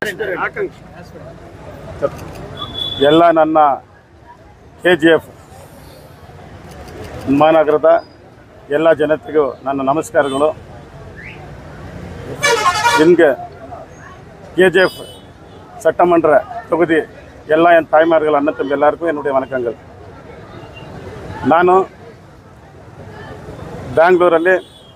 ಎಲ್ಲ ನನ್ನ K G F ಮಹಾನಗರದ ಎಲ್ಲ ಜನತೆಗೂ ನನ್ನ ನಮಸ್ಕಾರಗಳು ನಿಮಗೆ ಕೆ ಜಿ ಎಫ್ சட்டமன்ற தொகுதி ಎಲ್ಲ என் தாய்மார்கள் அண்ணன் தம்பி எல்லாருக்கும் என்னுடைய வணக்கங்கள் ನಾನು ಬ್ಯಾಂಗ್ಳೂರಲ್ಲಿ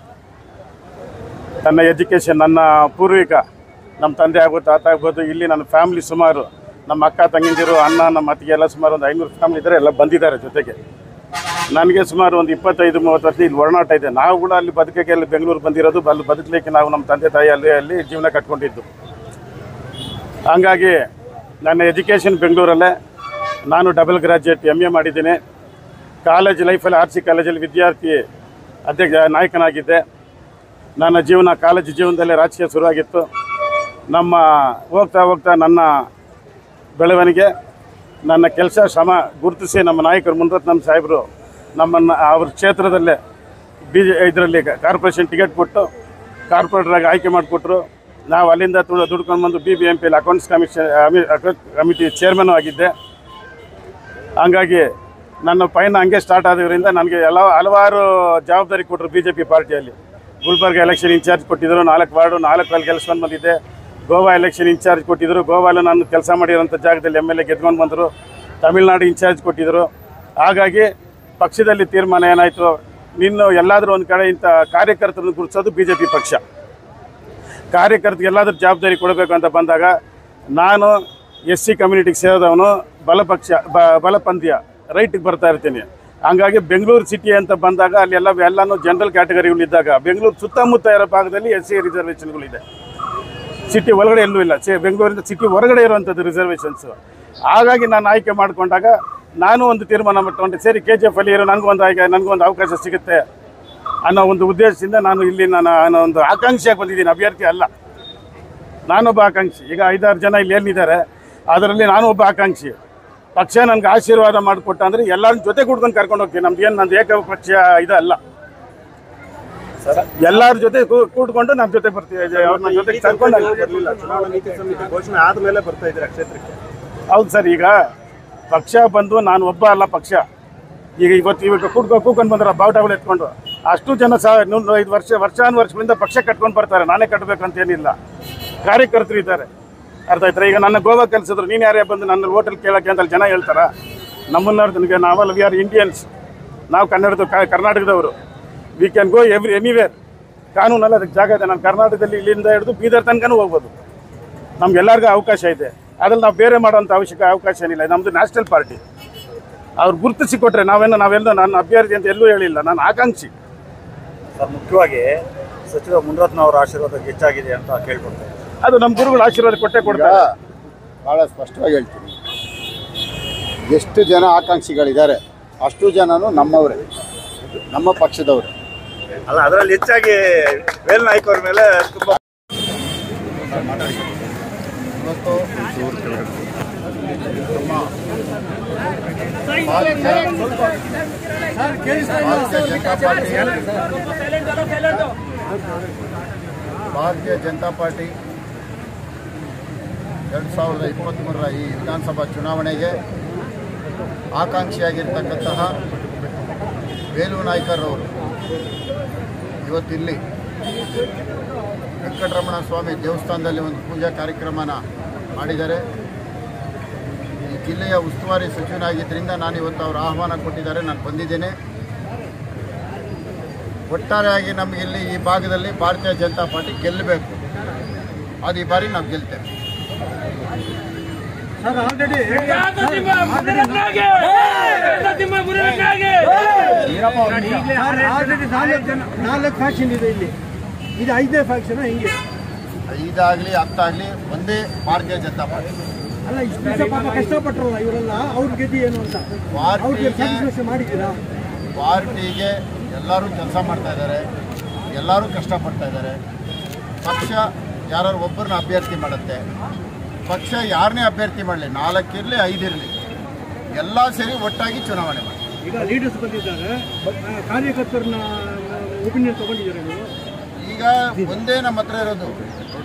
ನನ್ನ ಎಜುಕೇಷನ್ ನನ್ನ ಪೂರ್ವಿಕ ನಮ್ಮ ತಂದೆ ಆಗ್ಬೋದು ತಾತ ಆಗ್ಬೋದು ಇಲ್ಲಿ ನನ್ನ ಫ್ಯಾಮಿಲಿ ಸುಮಾರು ನಮ್ಮ ಅಕ್ಕ ತಂಗಿಂದಿರು ಅಣ್ಣ ನಮ್ಮ ಅತ್ತಿಗೆ ಎಲ್ಲ ಸುಮಾರು ಒಂದು ಐನೂರು ಫ್ಯಾಮಿಲಿ ಇದ್ದಾರೆ ಎಲ್ಲ ಬಂದಿದ್ದಾರೆ ಜೊತೆಗೆ ನನಗೆ ಸುಮಾರು ಒಂದು ಇಪ್ಪತ್ತೈದು ಮೂವತ್ತು ವರ್ಷ ಇಲ್ಲಿ ಒಡನಾಟ ಇದೆ ನಾವು ಕೂಡ ಅಲ್ಲಿ ಬದುಕಕ್ಕೆ ಅಲ್ಲಿ ಬೆಂಗಳೂರು ಬಂದಿರೋದು ಅಲ್ಲಿ ಬದುಕಲಿಕ್ಕೆ ನಾವು ನಮ್ಮ ತಂದೆ ತಾಯಿ ಅಲ್ಲಿ ಅಲ್ಲಿ ಜೀವನ ಕಟ್ಕೊಂಡಿದ್ದು ಹಂಗಾಗಿ ನನ್ನ ಎಜುಕೇಷನ್ ಬೆಂಗಳೂರಲ್ಲೇ ನಾನು ಡಬಲ್ ಗ್ರಾಜ್ಯುಯೇಟ್ ಎಮ್ ಎ ಮಾಡಿದ್ದೀನಿ ಕಾಲೇಜ್ ಲೈಫಲ್ಲಿ ಆರ್ ಸಿ ಕಾಲೇಜಲ್ಲಿ ವಿದ್ಯಾರ್ಥಿ ಅಧ್ಯಕ್ಷ ನಾಯಕನಾಗಿದ್ದೆ ನನ್ನ ಜೀವನ ಕಾಲೇಜ್ ಜೀವನದಲ್ಲೇ ರಾಜಕೀಯ ಶುರುವಾಗಿತ್ತು ನಮ್ಮ ಹೋಗ್ತಾ ಹೋಗ್ತಾ ನನ್ನ ಬೆಳವಣಿಗೆ ನನ್ನ ಕೆಲಸ ಶ್ರಮ ಗುರುತಿಸಿ ನಮ್ಮ ನಾಯಕರು ಮುನ್ರತ್ ನಮ್ಮ ಸಾಹೇಬರು ನಮ್ಮನ್ನು ಅವ್ರ ಕ್ಷೇತ್ರದಲ್ಲೇ ಬಿ ಜೆ ಇದರಲ್ಲಿ ಕಾರ್ಪೊರೇಷನ್ ಟಿಕೆಟ್ ಕೊಟ್ಟು ಕಾರ್ಪೊರೇಟ್ರಾಗಿ ಆಯ್ಕೆ ಮಾಡಿಕೊಟ್ರು ನಾವು ಅಲ್ಲಿಂದ ತುಳು ದುಡ್ಕೊಂಡು ಬಂದು ಬಿ ಬಿ ಎಂ ಪಿಲಿ ಅಕೌಂಟ್ಸ್ ಕಮಿಷನ್ ಕಮಿಟಿ ಚೇರ್ಮನ್ ಆಗಿದ್ದೆ ಹಂಗಾಗಿ ನನ್ನ ಪಯಣ ಹಂಗೆ ಸ್ಟಾರ್ಟ್ ಆದ್ರಿಂದ ನನಗೆ ಎಲ್ಲ ಹಲವಾರು ಜವಾಬ್ದಾರಿ ಕೊಟ್ಟರು ಬಿ ಜೆ ಪಿ ಪಾರ್ಟಿಯಲ್ಲಿ ಗುಲ್ಬರ್ಗ ಎಲೆಕ್ಷನ್ ಇನ್ಚಾರ್ಜ್ ಕೊಟ್ಟಿದ್ದರು ನಾಲ್ಕು ವಾರ್ಡು ನಾಲ್ಕು ಅಲ್ಲಿ ಗೆಲ್ಸ್ಕೊಂಡು ಬಂದಿದ್ದೆ ಗೋವಾ ಎಲೆಕ್ಷನ್ ಇನ್ಚಾರ್ಜ್ ಕೊಟ್ಟಿದ್ದರು ಗೋವಾಲು ನಾನು ಕೆಲಸ ಮಾಡಿರೋಂಥ ಜಾಗದಲ್ಲಿ ಎಮ್ ಎಲ್ ಎ ಗೆದ್ಕೊಂಡು ಬಂದರು ತಮಿಳ್ನಾಡು ಇನ್ಚಾರ್ಜ್ ಕೊಟ್ಟಿದ್ದರು ಹಾಗಾಗಿ ಪಕ್ಷದಲ್ಲಿ ತೀರ್ಮಾನ ಏನಾಯಿತು ನಿನ್ನು ಎಲ್ಲಾದರೂ ಒಂದು ಕಡೆ ಇಂಥ ಕಾರ್ಯಕರ್ತರನ್ನು ಗುರುತಿಸೋದು ಬಿ ಜೆ ಪಿ ಪಕ್ಷ ಕಾರ್ಯಕರ್ತರಿಗೆ ಎಲ್ಲಾದ್ರೂ ಜವಾಬ್ದಾರಿ ಕೊಡಬೇಕು ಅಂತ ಬಂದಾಗ ನಾನು ಎಸ್ ಸಿ ಕಮ್ಯುನಿಟಿಗೆ ಸೇರಿದವನು ಬಲಪಕ್ಷ ಬ ಬಲಪಂಥೀಯ ರೈಟಿಗೆ ಬರ್ತಾ ಇರ್ತೀನಿ ಹಂಗಾಗಿ ಬೆಂಗಳೂರು ಸಿಟಿ ಅಂತ ಬಂದಾಗ ಅಲ್ಲಿ ಎಲ್ಲ ಎಲ್ಲನೂ ಜನರಲ್ ಕ್ಯಾಟಗರಿಗಳಿದ್ದಾಗ ಬೆಂಗಳೂರು ಸುತ್ತಮುತ್ತ ಇರೋ ಭಾಗದಲ್ಲಿ ಎಸ್ ಸಿ ರಿಸರ್ವೇಷನ್ಗಳಿದೆ ಸಿಟಿ ಒಳಗಡೆ ಎಲ್ಲೂ ಇಲ್ಲ ಸಿ ಬೆಂಗಳೂರಿಂದ ಸಿಟಿ ಹೊರಗಡೆ ಇರುವಂಥದ್ದು ರಿಸರ್ವೇಷನ್ಸು ಹಾಗಾಗಿ ನಾನು ಆಯ್ಕೆ ಮಾಡಿಕೊಂಡಾಗ ನಾನು ಒಂದು ತೀರ್ಮಾನ ಮಾಡ್ಕೊಂಡೆ ಸರಿ ಕೆ ಜಿ ಎಫ್ ಅಲ್ಲಿ ಇರೋ ನನಗೊಂದು ಆಯ್ಕೆ ನನಗೊಂದು ಅವಕಾಶ ಸಿಗುತ್ತೆ ಅನ್ನೋ ಒಂದು ಉದ್ದೇಶದಿಂದ ನಾನು ಇಲ್ಲಿ ನಾನು ನಾನು ಒಂದು ಆಕಾಂಕ್ಷಿಯಾಗಿ ಬಂದಿದ್ದೀನಿ ಅಭ್ಯರ್ಥಿ ಅಲ್ಲ ನಾನೊಬ್ಬ ಆಕಾಂಕ್ಷಿ ಈಗ ಐದಾರು ಜನ ಇಲ್ಲಿ ಏನಿದ್ದಾರೆ ಅದರಲ್ಲಿ ನಾನು ಒಬ್ಬ ಆಕಾಂಕ್ಷಿ ಪಕ್ಷ ನನಗೆ ಆಶೀರ್ವಾದ ಮಾಡಿಕೊಟ್ಟ ಅಂದರೆ ಎಲ್ಲರ ಜೊತೆ ಕೂಡ್ಕೊಂಡು ಕರ್ಕೊಂಡು ಹೋಗ್ತೀನಿ ನಮ್ದು ಏನು ನಂದು ಏಕ ಪಕ್ಷ ಇದಲ್ಲ ಎಲ್ಲರ ಜೊತೆ ಕೂ- ಕೂಡ್ಕೊಂಡು ನಮ್ಮ ಜೊತೆ ಬರ್ತೀವಿ ಅವ್ರನ್ನ ಜೊತೆ ಕರ್ಕೊಂಡು ಅಲ್ಲಿ ಬರ್ಲಿಲ್ಲ. ಚುನಾವಣಾ ನೀತಿ ಸಂಹಿತೆ ಘೋಷಣೆ ಆದ್ಮೇಲೆ ಬರ್ತಾ ಇದ್ದೀರಾ ಕ್ಷೇತ್ರಕ್ಕೆ ಹೌದು ಸರ್ ಈಗ ಪಕ್ಷ ಬಂದು ನಾನು ಒಬ್ಬ ಅಲ್ಲ ಪಕ್ಷ ಈಗ ಇವತ್ತು ಇವಾಗ ಕೂಡ್ಕೊ ಕೂತ್ಕೊಂಡು ಬಂದ್ರೆ ಬಾವುಟಗಳು ಎತ್ಕೊಂಡು ಅಷ್ಟು ಜನ ಸಹ ಇನ್ನೊಂದು ಐದು ವರ್ಷ ವರ್ಷಾನು ವರ್ಷಗಳಿಂದ ಪಕ್ಷ ಕಟ್ಕೊಂಡು ಬರ್ತಾರೆ ನಾನೇ ಕಟ್ಟಬೇಕಂತ ಏನಿಲ್ಲ ಕಾರ್ಯಕರ್ತರು ಇದ್ದಾರೆ ಅರ್ಥ ಆಯ್ತಾ ಈಗ ನನ್ನ ಗೋವಾ ಕೆಲಸದ್ರು ನೀನು ಯಾರೇ ಬಂದು ನನ್ನ ಹೋಟೆಲ್ ಕೇಳಕ್ಕೆ ಅಂತ ಅಲ್ಲಿ ಜನ ಹೇಳ್ತಾರ ನಮ್ಮನ್ನ ನನಗೆ ನಾವೆಲ್ಲ ವಿ ಆರ್ ಇಂಡಿಯನ್ಸ್ ನಾವು ಕನ್ನಡದ ಕ- ಕರ್ನಾಟಕದವರು we can go every anywhere ಕಾನೂನಲ್ಲಿ ಅದಕ್ಕೆ ಜಾಗ ಇದೆ ನಾನು ಕರ್ನಾಟಕದಲ್ಲಿ ಇಲ್ಲಿಂದ ಹಿಡಿದು ಬೀದರ್ ತನಕನೂ ಹೋಗ್ಬೋದು ನಮ್ಗೆಲ್ಲರಿಗೂ ಅವಕಾಶ ಇದೆ ಅದ್ರಲ್ಲಿ ನಾವು ಬೇರೆ ಮಾಡೋಂಥ ಅವಶ್ಯಕ ಅವಕಾಶ ಏನಿಲ್ಲ ನಮ್ಮದು ನ್ಯಾಷನಲ್ ಪಾರ್ಟಿ ಅವ್ರು ಗುರುತಿಸಿ ಕೊಟ್ಟರೆ ನಾವೇನೋ ನಾವೆಲ್ಲೋ ನಾನು ಅಭ್ಯರ್ಥಿ ಅಂತ ಎಲ್ಲೂ ಹೇಳಿಲ್ಲ ನಾನು ಆಕಾಂಕ್ಷಿ ಸರ್ ಮುಖ್ಯವಾಗಿ ಸಚಿವ ಮುನ್ರತ್ನ ಅವರ ಆಶೀರ್ವಾದ ಹೆಚ್ಚಾಗಿದೆ ಅಂತ ಕೇಳ್ಕೊಳ್ತಾರೆ ಅದು ನಮ್ಮ ಗುರುಗಳು ಆಶೀರ್ವಾದ ಕೊಟ್ಟೆ ಈಗ ಕೊಡ್ತಾರೆ ಭಾಳ ಸ್ಪಷ್ಟವಾಗಿ ಹೇಳ್ತೀನಿ ಎಷ್ಟು ಜನ ಆಕಾಂಕ್ಷಿಗಳಿದ್ದಾರೆ ಅಷ್ಟು ಜನನು ನಮ್ಮವರೇ ನಮ್ಮ ಪಕ್ಷದವರೇ ಅಲ್ಲ ಅದರಲ್ಲಿ ಹೆಚ್ಚಾಗಿ ವೇಲ್ ನಾಯ್ಕ ಅವ್ರ ಮೇಲೆ ತುಂಬಾ ಇವತ್ತು ಭಾರತೀಯ ಜನತಾ ಪಾರ್ಟಿ ಎರಡು ಸಾವಿರದ ಇಪ್ಪತ್ತ್ಮೂರರ ಈ ವಿಧಾನಸಭಾ ಚುನಾವಣೆಗೆ ಆಕಾಂಕ್ಷಿಯಾಗಿರ್ತಕ್ಕಂತಹ ವೇಲು ನಾಯ್ಕರವರು ಇವತ್ತಿಲ್ಲಿ ವೆಂಕಟರಮಣ ಸ್ವಾಮಿ ದೇವಸ್ಥಾನದಲ್ಲಿ ಒಂದು ಪೂಜಾ ಕಾರ್ಯಕ್ರಮನ ಮಾಡಿದ್ದಾರೆ ಈ ಜಿಲ್ಲೆಯ ಉಸ್ತುವಾರಿ ಸಚಿವನಾಗಿದ್ದರಿಂದ ನಾನು ಇವತ್ತು ಅವರು ಆಹ್ವಾನ ಕೊಟ್ಟಿದ್ದಾರೆ ನಾನು ಬಂದಿದ್ದೇನೆ ಒಟ್ಟಾರೆಯಾಗಿ ನಮಗೆ ಇಲ್ಲಿ ಈ ಭಾಗದಲ್ಲಿ ಭಾರತೀಯ ಜನತಾ ಪಾರ್ಟಿ ಗೆಲ್ಲಬೇಕು ಅದು ಈ ಬಾರಿ ನಾವು ಗೆಲ್ತೇವೆ ಆಲ್ರೆಡಿ ನಾಲ್ಕು ಜನ ನಾಲ್ಕು ಫ್ಯಾಕ್ಷನ್ ಇದೆ ಇಲ್ಲಿ ಇದು ಐದನೇ ಫ್ಯಾಕ್ಷನ್ ಹಿಂಗೆ ಐದಾಗಲಿ ಹತ್ತಾಗಲಿ ಒಂದೇ ಭಾರತೀಯ ಜನತಾ ಪಾರ್ಟಿ ಅಲ್ಲ ಇಷ್ಟು ದಿವಸ ಪಾಪ ಕಷ್ಟಪಟ್ರಲ್ಲ ಇವರೆಲ್ಲ ಅವ್ರ ಗೆದ್ದಿ ಏನು ಅಂತ ಅವ್ರಿಗೆ ಪಾರ್ಟಿಗೆ ಸ್ಯಾಟಿಸ್ಫ್ಯಾಕ್ಷನ್ ಮಾಡಿದ್ದೀರಾ ಪಾರ್ಟಿಗೆ ಎಲ್ಲರೂ ಕೆಲಸ ಮಾಡ್ತಾ ಇದ್ದಾರೆ ಎಲ್ಲರೂ ಕಷ್ಟಪಡ್ತಾ ಇದ್ದಾರೆ ಪಕ್ಷ ಯಾರು ಒಬ್ಬರನ್ನ ಅಭ್ಯರ್ಥಿ ಮಾಡುತ್ತೆ ಪಕ್ಷ ಯಾರನ್ನೇ ಅಭ್ಯರ್ಥಿ ಮಾಡಲಿ ನಾಲ್ಕಿರಲಿ ಐದಿರಲಿ ಎಲ್ಲ ಸೇರಿ ಒಟ್ಟಾಗಿ ಚುನಾವಣೆ ಮಾಡಿ ಈಗ ಲೀಡರ್ಸ್ ಬಂದಿದ್ದಾರೆ ಆ, ಕಾರ್ಯಕರ್ತರನ್ನ ಒಪಿನಿಯನ್ ತಗೊಂಡಿದ್ದಾರೆ ನೀವು ಈಗ ಒಂದೇ ನಮ್ಮ ಹತ್ರ ಇರೋದು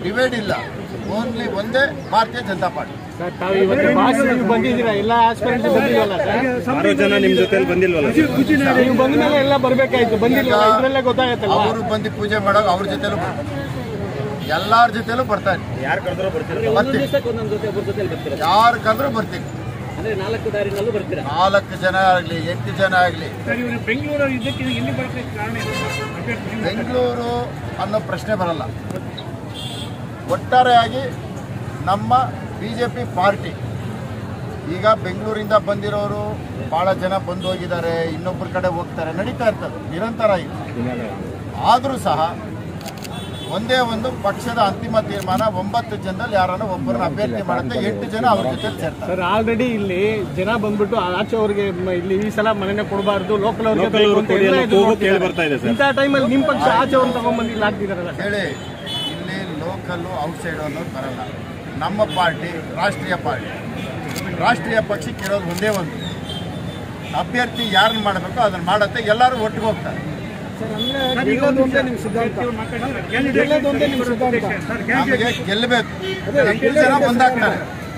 ಡಿವೈಡ್ ಇಲ್ಲ ಓನ್ಲಿ ಒಂದೇ ಭಾರತೀಯ ಜನತಾ ಪಾರ್ಟಿ ಸರ್ ತಾವು ಇವತ್ತು ಭಾಷಣಕ್ಕೆ ಬಂದಿದ್ದೀರಾ ಎಲ್ಲ ಆಸ್ಪಿರೆಂಟ್ ಬಂದಿಲ್ವಲ್ಲ ಸರ್ ಆರು ಜನ ನಿಮ್ ಜೊತೆಲಿ ಬಂದಿಲ್ವಲ್ಲ ನೀವು ಬಂದ ಮೇಲೆ ಎಲ್ಲ ಬರ್ಬೇಕಾಯ್ತು ಬಂದಿಲ್ಲ ಇದ್ರಲ್ಲೇ ಗೊತ್ತಾಗತ್ತಲ್ಲ ಅವರು ಬಂದು ಪೂಜೆ ಮಾಡೋ ಅವ್ರ ಜೊತೆಲೂ ಎಲ್ಲಾರ ಜೊತೆಲೂ ಬರ್ತಾ ಇದ್ದೀನಿ ಯಾರು ಕರೆದ್ರೂ ಬರ್ತೀರಾ ಬರ್ತೀನಿ ಒಂದೊಂದು ಜೊತೆ ಒಬ್ಬರ ಜೊತೆ ಬರ್ತೀರಾ ಯಾರು ಕಂದ್ರೂ ಬರ್ತೀನಿ ಅಂದ್ರೆ ನಾಲ್ಕು ದಾರಿನಲ್ಲೂ ಬರ್ತೀರಾ ನಾಲ್ಕು ಜನ ಆಗಲಿ ಎಂಟು ಜನ ಆಗಲಿ ಬೆಂಗಳೂರು ಇದಕ್ಕೆ ಎಲ್ಲಿ ಬರಬೇಕು ಕಾರಣ ಏನು ಬೆಂಗಳೂರು ಅನ್ನೋ ಪ್ರಶ್ನೆ ಬರಲ್ಲ ಒಟ್ಟಾರೆಯಾಗಿ ನಮ್ಮ ಬಿ ಜೆ ಪಿ ಪಾರ್ಟಿ ಈಗ ಬೆಂಗಳೂರಿಂದ ಬಂದಿರೋರು ಭಾಳ ಜನ ಬಂದು ಹೋಗಿದ್ದಾರೆ ಇನ್ನೊಬ್ಬರ ಕಡೆ ಹೋಗ್ತಾರೆ ನಡೀತಾ ಇರ್ತದೆ ನಿರಂತರ ಈಗ ಆದರೂ ಸಹ ಒಂದೇ ಒಂದು ಪಕ್ಷದ ಅಂತಿಮ ತೀರ್ಮಾನ ಒಂಬತ್ತು ಜನದಲ್ಲಿ ಯಾರನ್ನ ಒಬ್ಬರನ್ನ ಅಭ್ಯರ್ಥಿ ಮಾಡುತ್ತೆ ಎಂಟು ಜನ ಅವ್ರ ಜೊತೆ ಸೇರ್ತಾರೆ ಸರ್ ಆಲ್ರೆಡಿ ಇಲ್ಲಿ ಜನ ಬಂದ್ಬಿಟ್ಟು ಆಚೆ ಅವ್ರಿಗೆ ಮ- ಇಲ್ಲಿ ಈ ಸಲ ಮನೆನೇ ಕೊಡಬಾರ್ದು ಲೋಕಲ್ ಅವ್ರಿಗೆ Local ಬೇಕು ಅವ್ರು ಅಂತ ಕೊಡಿ ಎಲ್ಲ ಅನ್ನೋ ಇದು ಕೂಗು ಮಾಡ್ತಿದ್ದಾರೆ. ಕೇಳಿ ಬರ್ತಾ ಇದೆ ಸರ್. ಇಂಥ ಟೈಮಲ್ಲಿ ನಿಮ್ಮ ಪಕ್ಷ ಆಚೆ ಅವ್ರನ್ನ ತಗೊಂಡ್ಬಂದು ಇಲ್ಲಿ ಹಾಕ್ತಿದಾರಲ್ಲ ಸರ್ ಹೇಳಿ ಇಲ್ಲಿ ಲೋಕಲ್ಲು ಔಟ್ಸೈಡ್ ಅನ್ನೋದು ಬರಲ್ಲ ನಮ್ಮ ಪಾರ್ಟಿ ರಾಷ್ಟ್ರೀಯ ಪಾರ್ಟಿ ರಾಷ್ಟ್ರೀಯ ಪಕ್ಷಕ್ಕೆ ಇರೋದು ಒಂದೇ ಒಂದು ಅಭ್ಯರ್ಥಿ ಯಾರನ್ನ ಮಾಡಬೇಕು ಅದನ್ನ ಮಾಡತ್ತೆ ಎಲ್ಲರೂ ಒಟ್ಟಿಗೆ ಹೋಗ್ತಾರೆ ಗೆಲ್ಲೋದೊಂದೇ ನಿಮ್ಮ ಸಿದ್ಧಾಂತ ಗೆಲ್ಲೋದೊಂದೇ ನಿಮ್ಮ ಸಿದ್ಧಾಂತ ನಮಗೆ ಗೆಲ್ಲಬೇಕು ಎಂಟು ಜನ ಬಂದಾಗ್ತಾರೆ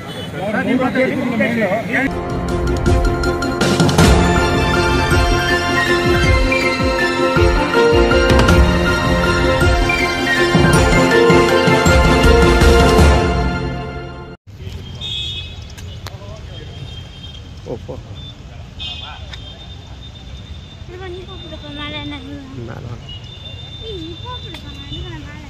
이거 이거 부르고 말하는 거. 이거 부르고 말하는 거.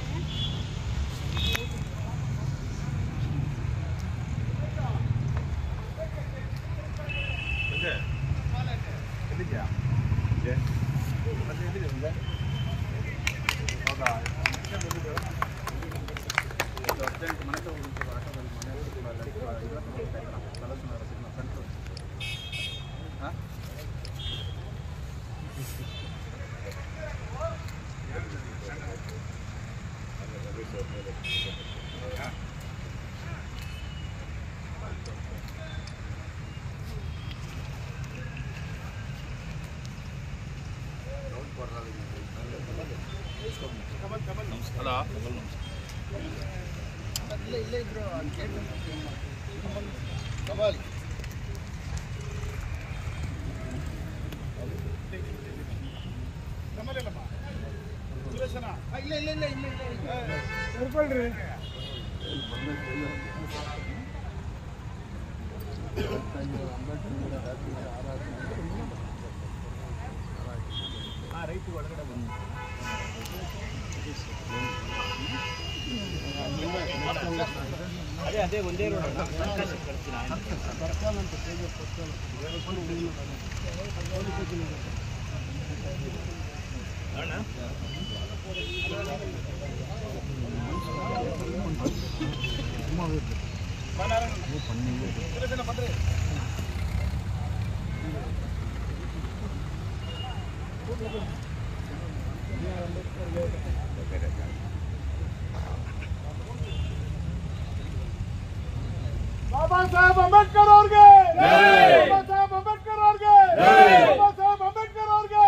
ಬಾಬಾ ಸಾಹೇಬ್ ಅಂಬೇಡ್ಕರ್ ಅವ್ರಿಗೆ ಬಾಬಾ ಸಾಹೇಬ್ ಅಂಬೇಡ್ಕರ್ ಅವ್ರಿಗೆ ಬಾಬಾ ಸಾಹೇಬ್ ಅಂಬೇಡ್ಕರ್ ಅವ್ರಿಗೆ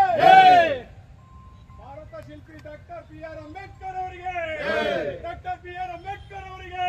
ಭಾರತ ಶಿಲ್ಪಿ ಡಾಕ್ಟರ್ ಬಿ ಆರ್ ಅಂಬೇಡ್ಕರ್ ಅವರಿಗೆ ಡಾಕ್ಟರ್ ಬಿ ಆರ್ ಅಂಬೇಡ್ಕರ್ ಅವರಿಗೆ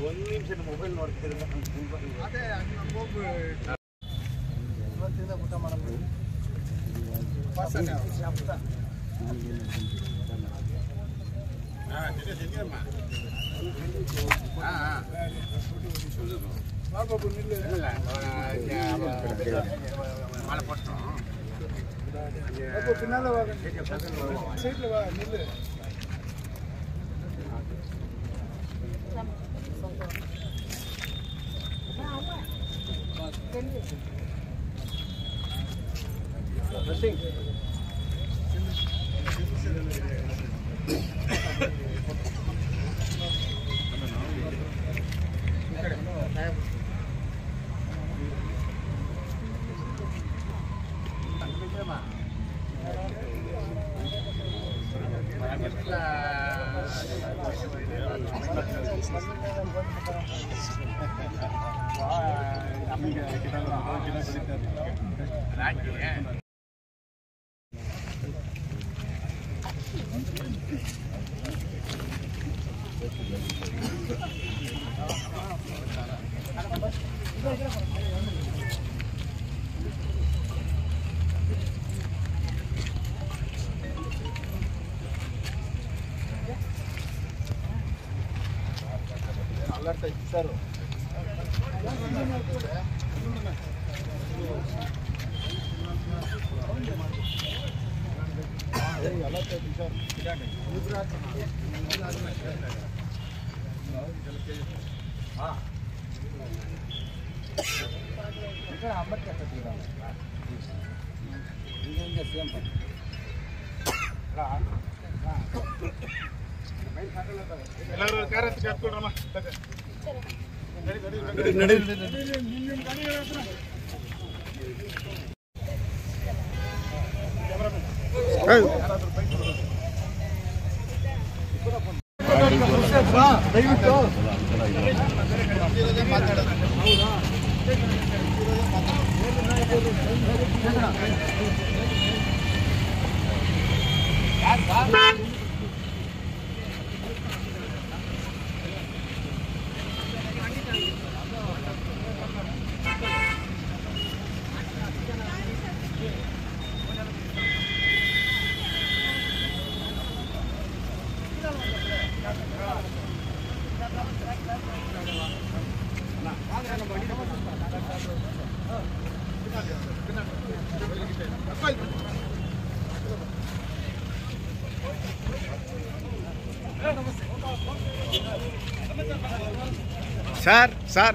ಸರ್ ಸರ್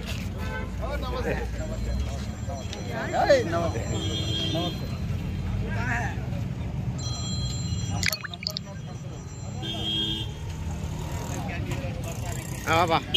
ಹಾಂ ಬಾ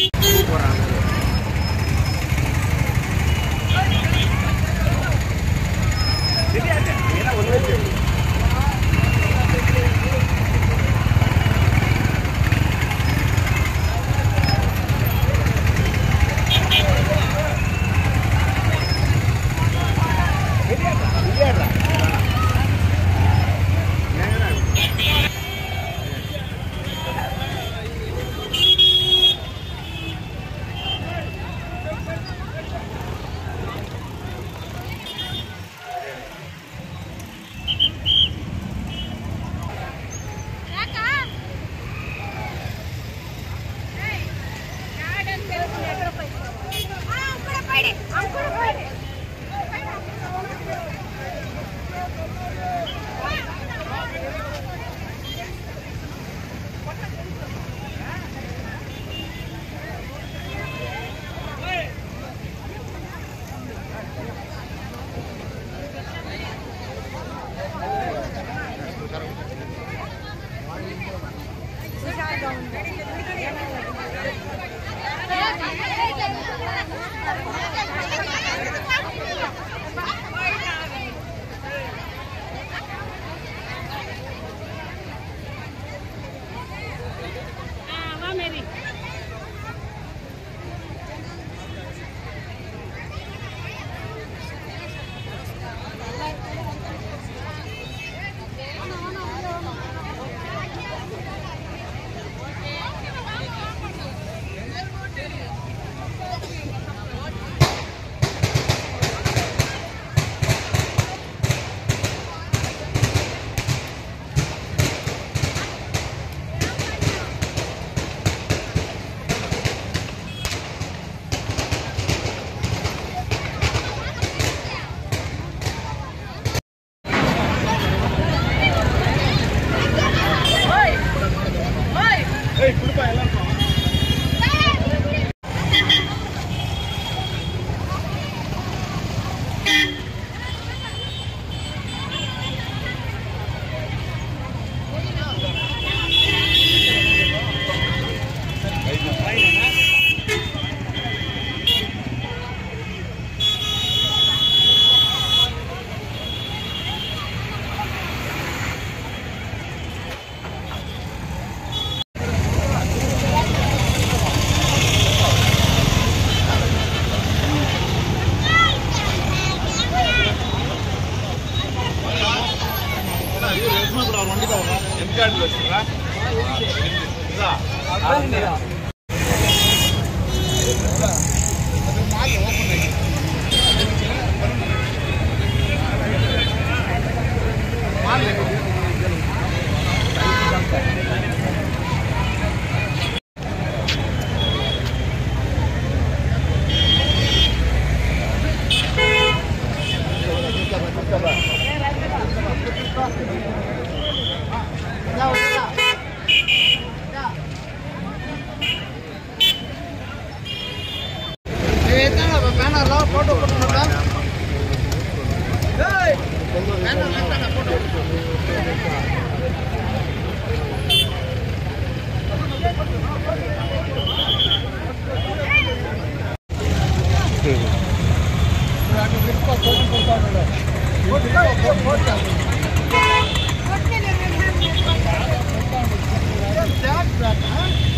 What